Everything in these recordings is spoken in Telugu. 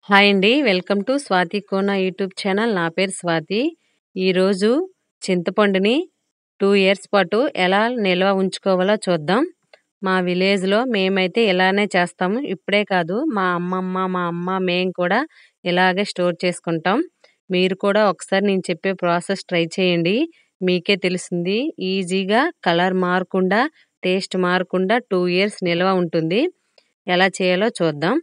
హాయ్ అండి. Welcome to Swathi Kona YouTube channel. నా పేరు స్వాతి. ఈరోజు చింతపండుని 2 ఇయర్స్ పాటు ఎలా నిల్వ ఉంచుకోవాలో చూద్దాం. మా విలేజ్‌లో మేమైతే ఇలానే చేస్తాము. ఇప్పుడే కాదు మా అమ్మమ్మ, మా అమ్మ మేము కూడా ఇలాగే స్టోర్ చేసుకుంటాం. మీరు కూడా ఒకసారి నేను చెప్పే ప్రాసెస్ ట్రై చేయండి. మీకే తెలుస్తుంది. ఈజీగా కలర్ మారకుండా, టేస్ట్ మారకుండా 2 ఇయర్స్ నిల్వ ఉంటుంది. ఎలా చేయాలో చూద్దాం.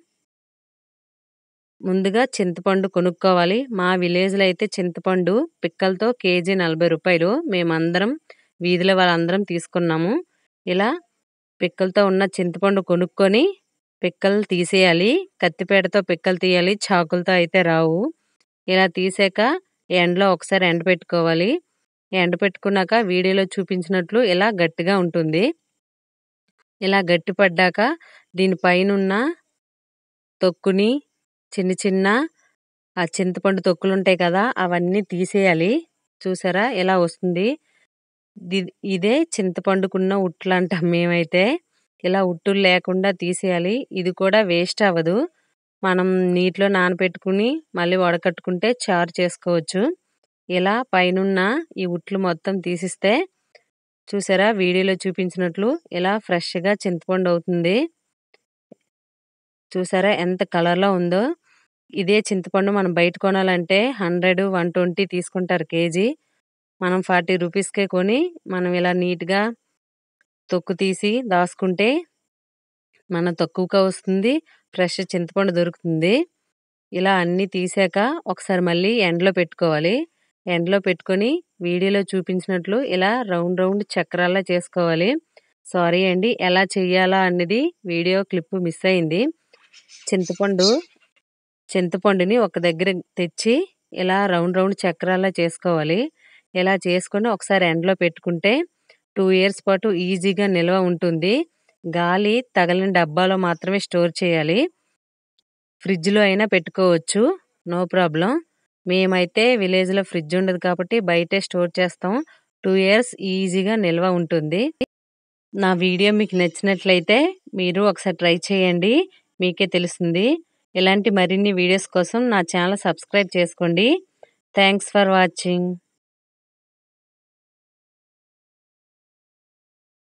ముందుగా చింతపండు కొనుక్కోవాలి. మా విలేజ్‌లో అయితే చింతపండు పిక్కలతో కేజీ రూ. 40 మేమందరం వీధిలో వాళ్ళందరం తీసుకున్నాము. ఇలా పిక్కలతో ఉన్న చింతపండు కొనుక్కొని పిక్కలు తీసేయాలి. కత్తిపీటతో పిక్కలు తీయాలి. చాకులతో అయితే రావు. ఇలా తీసాక ఎండలో ఒకసారి ఎండబెట్టుకోవాలి. ఎండబెట్టుకున్నాక వీడియోలో చూపించినట్లు ఇలా గట్టిగా ఉంటుంది. ఇలా గట్టిపడ్డాక దీని పైనున్న తొక్కుని చిన్న చిన్న ఆ చింతపండు తొక్కులుంటాయి కదా! అవన్నీ తీసేయాలి. చూసారా? ఇలా వస్తుంది. ది ఇదే చింతపండుకున్న ఉట్లంటాం మేమైతే. ఇలా ఉట్టులు లేకుండా తీసేయాలి. ఇది కూడా వేస్ట్ అవ్వదు. మనం నీటిలో నానబెట్టుకుని మళ్ళీ వడకట్టుకుంటే చారు చేసుకోవచ్చు. ఇలా పైనున్న ఈ ఉట్లు మొత్తం తీసిస్తే చూసారా? వీడియోలో చూపించినట్లు ఇలా ఫ్రెష్‌గా చింతపండు అవుతుంది. చూసారా? ఎంత కలర్‌లో ఉందో. ఇదే చింతపండు మనం బయట కొనాలంటే 100, 120 తీసుకుంటారు కేజీ. మనం 40 రూపీస్‌కే కొని మనం ఇలా నీట్‌గా తొక్కు తీసి దాసుకుంటే మన తక్కువగా వస్తుంది. ఫ్రెష్ చింతపండు దొరుకుతుంది. ఇలా అన్నీ తీసాక ఒకసారి మళ్ళీ ఎండలో పెట్టుకోవాలి. ఎండలో పెట్టుకొని వీడియోలో చూపించినట్లు ఇలా రౌండ్ రౌండ్ చక్రాల్లా చేసుకోవాలి. సారీ అండి. ఎలా చేయాలా అనేది వీడియో క్లిప్ మిస్ అయింది. చింతపండు చింతపండుని ఒక దగ్గర తెచ్చి ఇలా రౌండ్ రౌండ్ చక్రాల్లా చేసుకోవాలి. ఇలా చేసుకొని ఒకసారి ఎండలో పెట్టుకుంటే 2 ఇయర్స్ పాటు ఈజీగా నిల్వ ఉంటుంది. గాలి తగలని డబ్బాలో మాత్రమే స్టోర్ చేయాలి. ఫ్రిడ్జ్‌లో అయినా పెట్టుకోవచ్చు. No problem. మేమైతే విలేజ్‌లో ఫ్రిడ్జ్ ఉండదు కాబట్టి బయటే స్టోర్ చేస్తాం. 2 ఇయర్స్ ఈజీగా నిల్వ ఉంటుంది. నా వీడియో మీకు నచ్చినట్లయితే మీరు ఒకసారి ట్రై చేయండి. మీకే తెలుస్తుంది. ఇలాంటి మరిన్ని వీడియోస్ కోసం నా ఛానల్ సబ్స్క్రైబ్ చేసుకోండి. Thanks for watching.